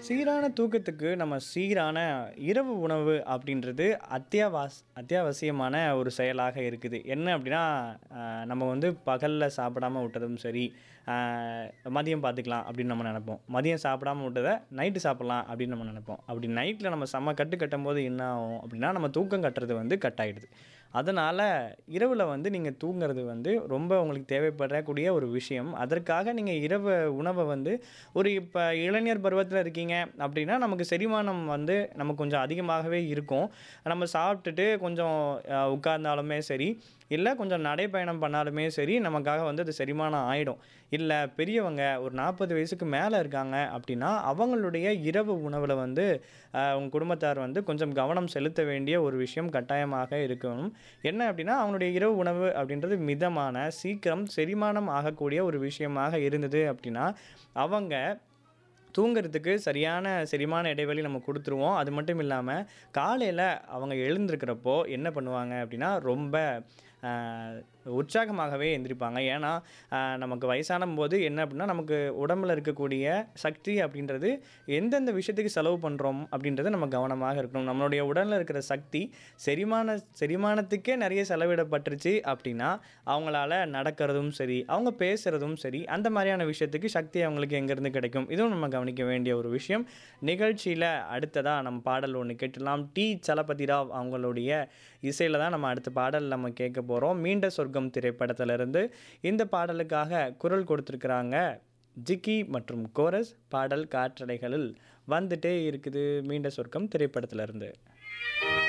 சீரான தூக்கத்துக்கு நம்ம சீரான இரவு உணவு அப்படின்றது அத்தியாவாஸ் அத்தியாவசியமான ஒரு செயலாக இருக்குது என்ன அப்படின்னா ஆஹ், நம்ம வந்து பகலில் சாப்பிடாம விட்டதும் சரி ஆஹ், மதியம் பார்த்துக்கலாம் அப்படின்னு நம்ம நினைப்போம் மதியம் சாப்பிடாம விட்டதை நைட்டு சாப்பிட்லாம் அப்படின்னு நம்ம நினைப்போம் அப்படி நைட்டில் நம்ம செம்ம கட்டு கட்டும் போது என்ன ஆகும் அப்படின்னா நம்ம தூக்கம் கட்டுறது வந்து கட் ஆகிடுது அதனால் இரவில் வந்து நீங்கள் தூங்குறது வந்து ரொம்ப உங்களுக்கு தேவைப்படக்கூடிய ஒரு விஷயம் அதற்காக நீங்கள் இரவு உணவை வந்து ஒரு இப்போ இளைஞர் பருவத்தில் இருக்கீங்க அப்படின்னா நமக்கு செரிமானம் வந்து நமக்கு கொஞ்சம் அதிகமாகவே இருக்கும் நம்ம சாப்பிட்டுட்டு கொஞ்சம் அஹ், உட்கார்ந்தாலுமே சரி இல்லை கொஞ்சம் நடைப்பயணம் பண்ணாலுமே சரி நமக்காக வந்து அது செரிமானம் ஆகிடும் இல்லை பெரியவங்க ஒரு நாற்பது வயசுக்கு மேலே இருக்காங்க அப்படின்னா அவங்களுடைய இரவு உணவில் வந்து அஹ், உங்க குடும்பத்தார் வந்து கொஞ்சம் கவனம் செலுத்த வேண்டிய ஒரு விஷயம் கட்டாயமாக இருக்கணும் என்ன அப்படின்னா அவங்களுடைய இரவு உணவு அப்படின்றது மிதமான சீக்கிரம் செரிமானம் ஆகக்கூடிய ஒரு விஷயமாக இருந்தது அப்படின்னா அவங்க தூங்குறதுக்கு சரியான செரிமான இடைவெளி நம்ம கொடுத்துருவோம் அது மட்டும் இல்லாமல் காலையில் அவங்க எழுந்திருக்கிறப்போ என்ன பண்ணுவாங்க அப்படின்னா ரொம்ப ஆஹ், உற்சாகமாகவே எந்திரிப்பாங்க ஏன்னா ஆஹ், நமக்கு வயசான போது என்ன அப்படின்னா நமக்கு உடம்புல இருக்கக்கூடிய சக்தி அப்படின்றது எந்தெந்த விஷயத்துக்கு செலவு பண்ணுறோம் அப்படின்றத நம்ம கவனமாக இருக்கணும் நம்மளுடைய உடலில் இருக்கிற சக்தி செரிமான செரிமானத்துக்கே நிறைய செலவிடப்பட்டுருச்சு அப்படின்னா அவங்களால நடக்கிறதும் சரி அவங்க பேசுகிறதும் சரி அந்த மாதிரியான விஷயத்துக்கு சக்தி அவங்களுக்கு எங்கேருந்து கிடைக்கும் இதுவும் நம்ம கவனிக்க வேண்டிய ஒரு விஷயம் நிகழ்ச்சியில் அடுத்ததாக நம்ம பாடல் ஒன்று கேட்டுடலாம் டி சலபதி ராவ் அவங்களுடைய இசையில் தான் நம்ம அடுத்த பாடல் நம்ம கேட்க போகிறோம் மீண்ட சொர்க்கம் திரைப்படத்திலிருந்து இந்த பாடலுக்காக குரல் கொடுத்துருக்குறாங்க ஜிக்கி மற்றும் கோரஸ் பாடல் காற்றலைகளில் வந்துட்டே இருக்குது மீண்ட சொர்க்கம் திரைப்படத்திலிருந்து